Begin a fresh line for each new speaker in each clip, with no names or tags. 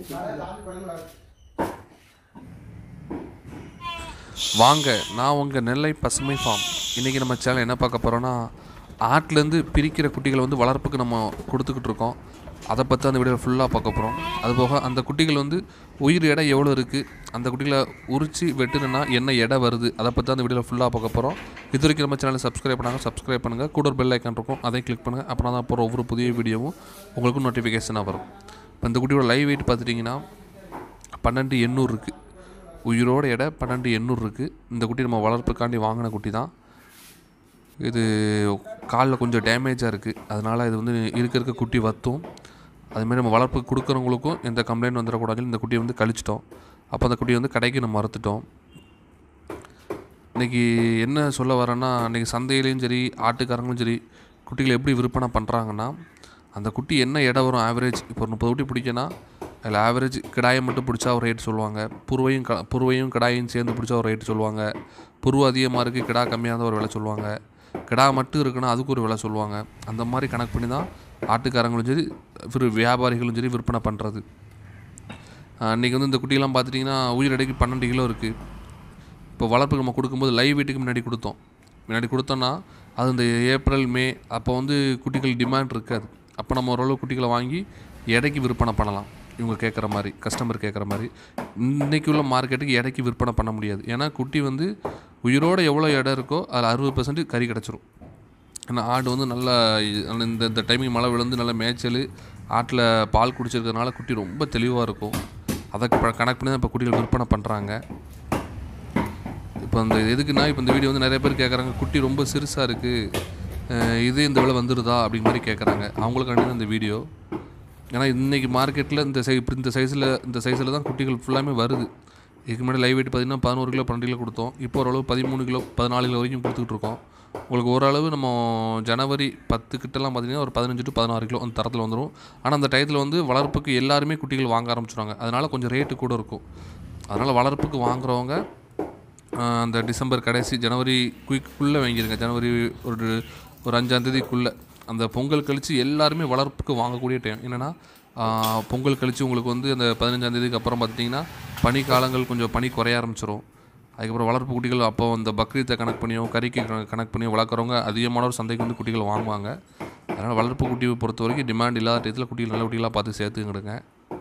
வாங்க நான் உங்கள் நெல்லை பசுமை ஃபார்ம் இன்றைக்கி நம்ம சேனல் என்ன பார்க்க போகிறோன்னா ஆட்டிலேருந்து பிரிக்கிற குட்டிகளை வந்து வளர்ப்புக்கு நம்ம கொடுத்துக்கிட்டு இருக்கோம் அதை பற்றி அந்த வீடியோ ஃபுல்லாக பார்க்க போகிறோம் அதுபோக அந்த குட்டிகள் வந்து உயிர் எடை எவ்வளோ இருக்குது அந்த குட்டிகளை உரித்து வெட்டுனா என்ன எடை வருது அதை பற்றி அந்த வீடியோவில் ஃபுல்லாக பார்க்க போகிறோம் இது வரைக்கும் நம்ம சேனலை சப்ஸ்கிரைப் பண்ணாங்க சப்ஸ்கிரைப் பண்ணுங்கள் கூட ஒரு பெல் ஐக்கான் இருக்கும் அதையும் கிளிக் பண்ணுங்கள் அப்புறம் தான் போகிற ஒவ்வொரு புதிய வீடியோவும் உங்களுக்கும் நோட்டிஃபிகேஷனாக வரும் இப்போ இந்த குட்டியோட லைவ் வெயிட் பார்த்துட்டிங்கன்னா பன்னெண்டு எண்ணூறு இருக்குது உயிரோட எடை பன்னெண்டு எண்ணூறு இருக்குது இந்த குட்டி நம்ம வளர்ப்புக்காண்டி வாங்கின குட்டி தான் இது காலில் கொஞ்சம் டேமேஜாக இருக்குது அதனால் இது வந்து இருக்க இருக்க குட்டி வத்தும் அதுமாரி நம்ம வளர்ப்புக்கு கொடுக்குறவங்களுக்கும் எந்த கம்ப்ளைண்ட் வந்துடக்கூடாதுன்னு இந்த குட்டியை வந்து கழிச்சிட்டோம் அப்போ அந்த குட்டியை வந்து கடைக்கு நம்ம மறுத்துட்டோம் இன்றைக்கி என்ன சொல்ல வரேன்னா இன்றைக்கி சந்தையிலையும் சரி ஆட்டுக்காரங்களும் சரி குட்டிகளை எப்படி விற்பனை பண்ணுறாங்கன்னா அந்த குட்டி என்ன எடை வரும் ஆவரேஜ் இப்போ ஒரு முப்பது குட்டி பிடிக்கனா அதில் ஆவரேஜ் கிடாயை மட்டும் பிடிச்சா ஒரு ரேட் சொல்லுவாங்க புருவையும் க புருவையும் கிடாயும் சேர்ந்து பிடிச்சா ஒரு ரேட் சொல்லுவாங்க புருவ அதிகமாக இருக்குது கிடா கம்மியாக இருந்தால் ஒரு விலை சொல்லுவாங்க கிடா மட்டும் இருக்குன்னா அதுக்கு ஒரு விலை சொல்லுவாங்க அந்த மாதிரி கணக்கு பண்ணி தான் ஆட்டுக்காரங்களும் சரி விரு வியாபாரிகளும் சரி விற்பனை பண்ணுறது இன்றைக்கி வந்து இந்த குட்டியெல்லாம் பார்த்துட்டிங்கன்னா உயிர் எடைக்கு பன்னெண்டு கிலோ இருக்குது இப்போ வளர்ப்புக்கு நம்ம கொடுக்கும்போது லைவ் வெயிட்டுக்கு முன்னாடி கொடுத்தோம் முன்னாடி கொடுத்தோன்னா அது இந்த ஏப்ரல் மே அப்போ வந்து குட்டிகள் டிமாண்ட் இருக்காது அப்போ நம்ம ஓரளவு குட்டிகளை வாங்கி எடைக்கு விற்பனை பண்ணலாம் இவங்க கேட்குற மாதிரி கஸ்டமர் கேட்குற மாதிரி இன்றைக்கி உள்ள மார்க்கெட்டுக்கு எடைக்கு விற்பனை பண்ண முடியாது ஏன்னா குட்டி வந்து உயிரோடு எவ்வளோ இடம் இருக்கோ அதில் அறுபது பர்சன்ட் கறி கிடச்சிரும் ஏன்னா ஆடு வந்து நல்லா இந்த இந்த டைமிங் மழை விழுந்து நல்லா மேய்ச்சல் ஆட்டில் பால் குடிச்சிருக்கிறதுனால குட்டி ரொம்ப தெளிவாக இருக்கும் அதை ப- கணக்கு பண்ணி தான் இப்போ குட்டிகள் விற்பனை பண்ணுறாங்க இப்போ அந்த எதுக்குன்னா இப்போ இந்த வீடியோ வந்து நிறைய பேர் கேட்குறாங்க குட்டி ரொம்ப சிறுசாக இருக்குது இது இந்த விலை வந்துடுதா அப்படிங்கிற மாதிரி கேட்குறாங்க அவங்களுக்காண்டி தான் இந்த வீடியோ ஏன்னா இன்றைக்கி மார்க்கெட்டில் இந்த சை இப்படி இந்த சைஸில் இந்த சைஸில் தான் குட்டிகள் ஃபுல்லாமே வருது இதுக்கு முன்னாடி லைவ் வெயிட் பார்த்தீங்கன்னா பதினோரு கிலோ பன்னெண்டு கிலோ கொடுத்தோம் இப்போ ஓரளவு பதிமூணு கிலோ பதினாலு கிலோ வரைக்கும் கொடுத்துக்கிட்டு இருக்கோம் உங்களுக்கு ஓரளவு நம்ம ஜனவரி பத்து கிட்டலாம் பார்த்தீங்கன்னா ஒரு பதினஞ்சு டு பதினாறு கிலோ அந்த தரத்தில் வந்துடும் ஆனால் அந்த டயத்தில் வந்து வளர்ப்புக்கு எல்லாருமே குட்டிகள் வாங்க ஆரம்பிச்சிடுவாங்க அதனால் கொஞ்சம் ரேட்டு கூட இருக்கும் அதனால் வளர்ப்புக்கு வாங்குறவங்க ஆஹ், அந்த டிசம்பர் கடைசி ஜனவரி குயிக்குள்ளே வாங்கிடுங்க ஜனவரி ஒரு ஒரு அஞ்சாந்தேதிக்குள்ளே அந்த பொங்கல் கழித்து எல்லாருமே வளர்ப்புக்கு வாங்கக்கூடிய டைம் என்னென்னா பொங்கல் கழித்து உங்களுக்கு வந்து அந்த பதினஞ்சாந்தேதிக்கு அப்புறம் பார்த்திங்கன்னா பனி காலங்கள் கொஞ்சம் பனி குறைய ஆரம்பிச்சிரும் அதுக்கப்புறம் வளர்ப்பு குட்டிகள் அப்போ அந்த பக்ரீத்தை கணக்கு பண்ணியோ கறிக்கு கண- கணக்கு பண்ணியோ வளர்க்குறவங்க அதிகமான ஒரு சந்தைக்கு வந்து குட்டிகள் வாங்குவாங்க அதனால் வளர்ப்பு குட்டியை பொறுத்த வரைக்கும் டிமாண்ட் இல்லாத டயத்தில் குட்டிகள் நல்ல குட்டிகளாக பார்த்து சேர்த்துக்கிடுங்க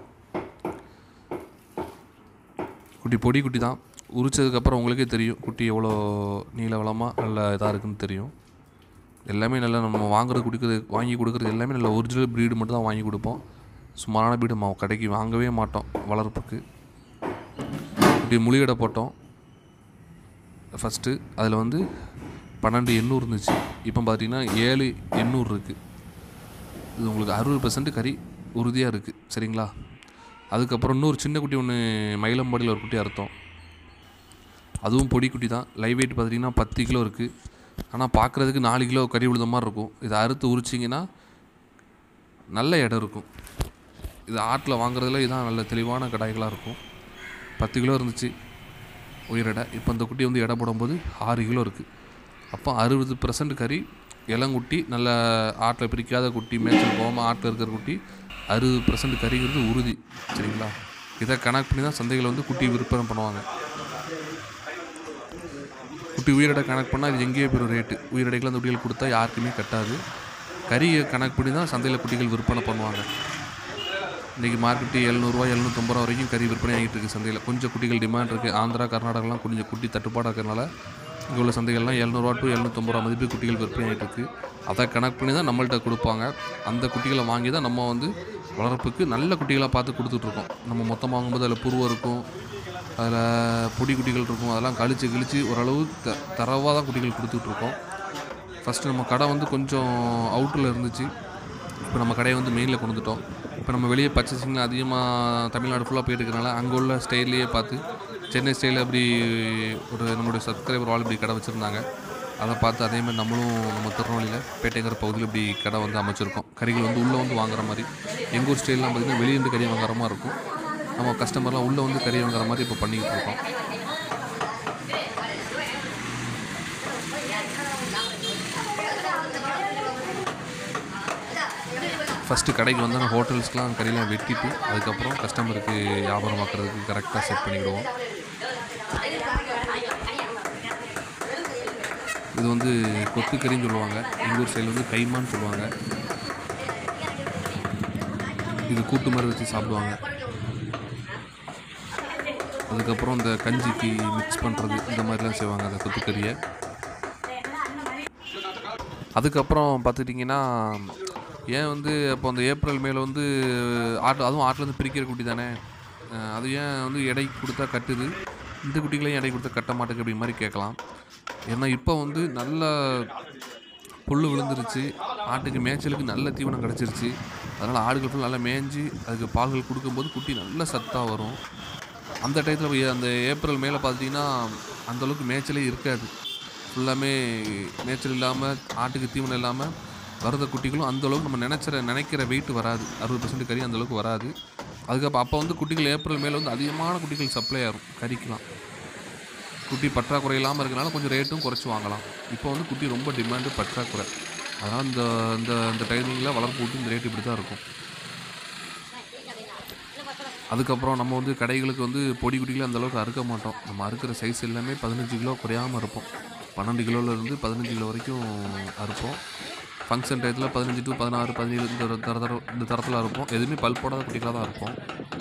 குட்டி பொடி குட்டி தான் உரிச்சதுக்கப்புறம் உங்களுக்கே தெரியும் குட்டி எவ்வளோ நீல வளமாக நல்ல இதாக இருக்குன்னு தெரியும் எல்லாமே நல்லா நம்ம வாங்குறது கொடுக்குறது வாங்கி கொடுக்குறது எல்லாமே நல்ல ஒரிஜினல் ப்ரீடு மட்டும் தான் வாங்கி கொடுப்போம் சுமாரான ப்ரீடு நம்ம கடைக்கு வாங்கவே மாட்டோம் வளர்ப்புக்கு குட்டி முளிகடை போட்டோம் ஃபஸ்ட்டு அதில் வந்து பன்னெண்டு எண்ணூறு இருந்துச்சு இப்போ பார்த்தீங்கன்னா ஏழு எண்ணூறு இருக்குது இது உங்களுக்கு அறுபது பர்சன்ட் கறி உறுதியாக இருக்குது சரிங்களா அதுக்கப்புறம் இன்னொரு சின்ன குட்டி ஒன்று மயிலம்பாடியில் ஒரு குட்டி அறுத்தோம் அதுவும் பொடி குட்டி தான் லைவ் வெயிட் பார்த்தீங்கன்னா பத்து கிலோ இருக்குது ஆனால் பார்க்குறதுக்கு நாலு கிலோ கறி விழுத மாதிரி இருக்கும் இதை அறுத்து உரிச்சிங்கன்னா நல்ல இடம் இருக்கும் இது ஆட்டில் வாங்குறதுல இதான் நல்ல தெளிவான கடாய்களாக இருக்கும் பத்து கிலோ இருந்துச்சு உயிர் எடை இப்போ அந்த குட்டி வந்து எடை போடும்போது ஆறு கிலோ இருக்குது அப்போ அறுபது பர்சன்ட் கறி இளங்குட்டி நல்ல ஆட்டில் பிரிக்காத குட்டி மேய்ச்சல் போகாமல் ஆட்டில் இருக்கிற குட்டி அறுபது பர்சன்ட் கறிங்கிறது உறுதி சரிங்களா இதை கணக்கு பண்ணி தான் சந்தைகளை வந்து குட்டி விற்பனை பண்ணுவாங்க குட்டி உயிரிடை கணக்கு பண்ணால் இது எங்கேயோ பெரிய ரேட்டு உயிரிடைகள் அந்த குட்டிகள் கொடுத்தா யாருக்குமே கட்டாது கறியை கணக்கு பண்ணி தான் சந்தையில் குட்டிகள் விற்பனை பண்ணுவாங்க இன்றைக்கி மார்க்கெட்டு எழுநூறுவா எழுநூற்றம்பது ரூபா வரைக்கும் கறி விற்பனை ஆகிட்டு இருக்குது சந்தையில் கொஞ்சம் குட்டிகள் டிமாண்ட் இருக்குது ஆந்திரா கர்நாடகாலாம் கொஞ்சம் குட்டி தட்டுப்பாடாக இருக்கிறனால இங்கே உள்ள சந்தைகள்லாம் எழுநூறுவா டு எழுநூற்றம்பது ரூபா மதிப்பு குட்டிகள் விற்பனை ஆகிட்டு இருக்குது அதை கணக்கு பண்ணி தான் நம்மள்ட்ட கொடுப்பாங்க அந்த குட்டிகளை வாங்கி தான் நம்ம வந்து வளர்ப்புக்கு நல்ல குட்டிகளாக பார்த்து கொடுத்துட்ருக்கோம் நம்ம மொத்தமாக வாங்கும்போது அதில் புருவம் இருக்கும் அதில் பொடி குட்டிகள் இருக்கும் அதெல்லாம் கழிச்சு கிழிச்சு ஓரளவு த தரவாக தான் குட்டிகள் கொடுத்துட்ருக்கோம் ஃபஸ்ட்டு நம்ம கடை வந்து கொஞ்சம் அவுட்டரில் இருந்துச்சு இப்போ நம்ம கடையை வந்து மெயினில் கொண்டு வந்துட்டோம் இப்போ நம்ம வெளியே பர்ச்சேசிங் அதிகமாக தமிழ்நாடு ஃபுல்லாக போயிட்டு இருக்கனால அங்கே உள்ள ஸ்டைல்லையே பார்த்து சென்னை ஸ்டைலில் அப்படி ஒரு நம்மளுடைய சப்ஸ்கிரைபர் வாழ் இப்படி கடை வச்சுருந்தாங்க அதை பார்த்து அதே மாதிரி நம்மளும் நம்ம திருநெல்வேலியில் பேட்டைங்கிற பகுதியில் இப்படி கடை வந்து அமைச்சிருக்கோம் கறிகள் வந்து உள்ளே வந்து வாங்குற மாதிரி எங்கள் ஊர் ஸ்டைல்லாம் பார்த்திங்கன்னா வெளியிருந்து கறி வாங்குற மாதிரி இருக்கும் நம்ம கஸ்டமர்லாம் உள்ளே வந்து கறி வாங்குற மாதிரி இப்போ பண்ணிக்கிட்டு இருக்கோம் ஃபஸ்ட்டு கடைக்கு வந்து ஹோட்டல்ஸ்க்கெலாம் கறியெலாம் வெட்டிட்டு அதுக்கப்புறம் கஸ்டமருக்கு வியாபாரம் ஆக்கிறதுக்கு கரெக்டாக செட் பண்ணிக்கிடுவோம் இது வந்து கொத்துக்கறின்னு சொல்லுவாங்க எங்கள் ஊர் சைடில் வந்து கைமான்னு சொல்லுவாங்க இது கூட்டு மாதிரி வச்சு சாப்பிடுவாங்க அதுக்கப்புறம் இந்த கஞ்சிக்கு மிக்ஸ் பண்ணுறது இந்த மாதிரிலாம் செய்வாங்க அந்த கொத்துக்கறியை அதுக்கப்புறம் பார்த்துட்டிங்கன்னா ஏன் வந்து அப்போ அந்த ஏப்ரல் மேல வந்து ஆட்டு அதுவும் ஆட்டிலேருந்து பிரிக்கிற குட்டி தானே அஹ் அது ஏன் வந்து எடை கொடுத்தா கட்டுது இந்த குட்டிகளையும் எடை கொடுத்தா கட்ட மாட்டேங்குது அப்படி மாதிரி கேட்கலாம் ஏன்னா இப்போ வந்து நல்ல புல் விழுந்துருச்சு ஆட்டுக்கு மேய்ச்சலுக்கு நல்ல தீவனம் கிடச்சிருச்சு அதனால் ஆடுகள் ஃபுல்லாக நல்லா மேய்ஞ்சி அதுக்கு பால்கள் கொடுக்கும்போது குட்டி நல்ல சத்தாக வரும் அந்த டயத்தில் அந்த ஏப்ரல் மேலே பார்த்தீங்கன்னா அந்தளவுக்கு மேய்ச்சலே இருக்காது ஃபுல்லாமே மேய்ச்சல் இல்லாமல் ஆட்டுக்கு தீவனம் இல்லாமல் வரத குட்டிகளும் அந்தளவுக்கு நம்ம நினச்சிற நினைக்கிற வெயிட் வராது அறுபது பர்சன்ட் கறி அந்தளவுக்கு வராது அதுக்கப்புறம் அப்போ வந்து குட்டிகள் ஏப்ரல் மேலே வந்து அதிகமான குட்டிகள் சப்ளை ஆகும் கறிக்கலாம் குட்டி பற்றாக்குறை இல்லாமல் இருக்கனால கொஞ்சம் ரேட்டும் குறைச்சி வாங்கலாம் இப்போ வந்து குட்டி ரொம்ப டிமாண்டு பற்றாக்குறை அதனால் இந்த இந்த இந்த டைமிங்கில் வளர்ப்பு குட்டி இந்த ரேட் இப்படி தான் இருக்கும் அதுக்கப்புறம் நம்ம வந்து கடைகளுக்கு வந்து பொடி குட்டிகளை அந்த அளவுக்கு அறுக்க மாட்டோம் நம்ம அறுக்கிற சைஸ் எல்லாமே பதினஞ்சு கிலோ குறையாமல் இருப்போம் பன்னெண்டு கிலோலேருந்து பதினஞ்சு கிலோ வரைக்கும் அறுப்போம் ஃபங்க்ஷன் டயத்தில் பதினஞ்சு டு பதினாறு பதினேழு இந்த ஒரு தர தர இந்த தரத்தில் இருப்போம் எதுவுமே பல் போடாத குட்டிகளாக தான் இருப்போம்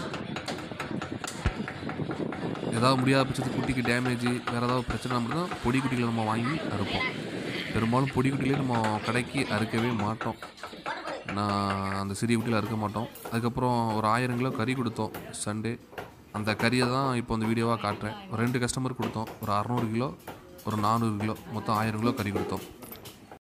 ஏதாவது முடியாத பட்சத்துக்கு குட்டிக்கு டேமேஜ் வேறு ஏதாவது பிரச்சனை மட்டும் தான் பொடி குட்டிகளை நம்ம வாங்கி அறுப்போம் பெரும்பாலும் பொடி குட்டிகளே நம்ம கடைக்கு அறுக்கவே மாட்டோம் நான் அந்த சிறிய குட்டியில் அறுக்க மாட்டோம் அதுக்கப்புறம் ஒரு ஆயிரம் கிலோ கறி கொடுத்தோம் சண்டே அந்த கறியை தான் இப்போ இந்த வீடியோவாக காட்டுறேன் ஒரு ரெண்டு கஸ்டமர் கொடுத்தோம் ஒரு அறநூறு கிலோ ஒரு நானூறு கிலோ மொத்தம் ஆயிரம் கிலோ கறி கொடுத்தோம்